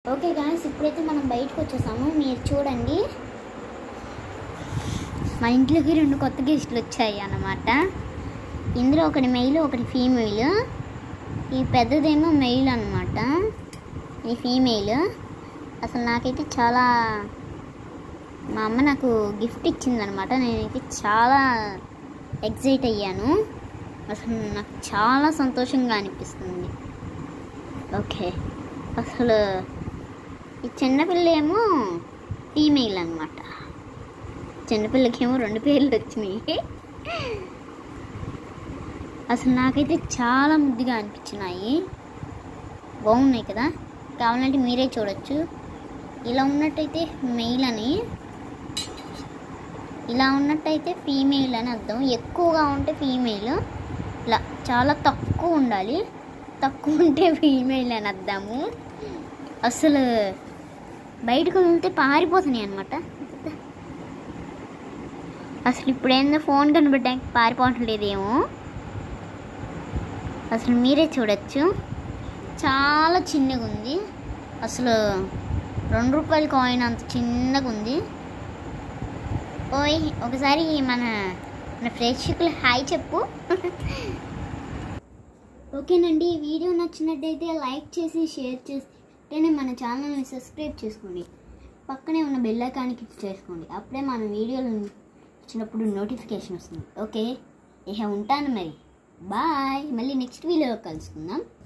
okay guys ఇప్పుడైతే మనం బయటకు వచ్చేసాము మీరు చూడండి మా ఇంట్లోకి రెండు కొత్త గెస్టులు వచ్చాయి అన్నమాట ఇందులో ఒకటి మెయిల్ ఒకటి ఫీమేల్ ఈ పెద్దదేమో మెయిల్ అన్నమాట ఈ ఫీమేల్ అసలు నాకైతే చాలా మా అమ్మ నాకు గిఫ్ట్ ఇచ్చిందనమాట నేనైతే చాలా ఎగ్జైట్ అయ్యాను అసలు నాకు చాలా సంతోషంగా అనిపిస్తుంది ఓకే అసలు ఈ చిన్నపిల్ల ఏమో ఫీమేల్ అనమాట చిన్నపిల్లకేమో రెండు పేర్లు వచ్చినాయి అసలు నాకైతే చాలా ముద్దుగా అనిపించినాయి బాగున్నాయి కదా కావాలంటే మీరే చూడొచ్చు ఇలా ఉన్నట్టయితే మెయిల్ అని ఇలా ఉన్నట్టయితే ఫీమేల్ అని అర్థం ఎక్కువగా ఉంటే ఫీమేల్ ఇలా చాలా తక్కువ ఉండాలి తక్కువ ఉంటే ఫీమేల్ అని అర్థము అసలు బయటకు వెళ్తే పారిపోతున్నాయి అనమాట అసలు ఇప్పుడు ఏందో ఫోన్ కనబడ్డానికి పారిపోవటం లేదేమో అసలు మీరే చూడొచ్చు చాలా చిన్నగా ఉంది అసలు రెండు రూపాయల కాయిన్ అంత చిన్నగా ఉంది ఓయ్ ఒకసారి మన మన ప్రేక్షకులు హాయ్ చెప్పు ఓకేనండి ఈ వీడియో నచ్చినట్టయితే లైక్ చేసి షేర్ చేస్తేనే మన ఛానల్ని సబ్స్క్రైబ్ చేసుకోండి పక్కనే ఉన్న బెల్ ఐకాన్ క్లిక్ చేసుకోండి అప్పుడే మన వీడియోలు వచ్చినప్పుడు నోటిఫికేషన్ వస్తుంది ఓకే ఇక ఉంటాను మరి బాయ్ మళ్ళీ నెక్స్ట్ వీడియోలో కలుసుకుందాం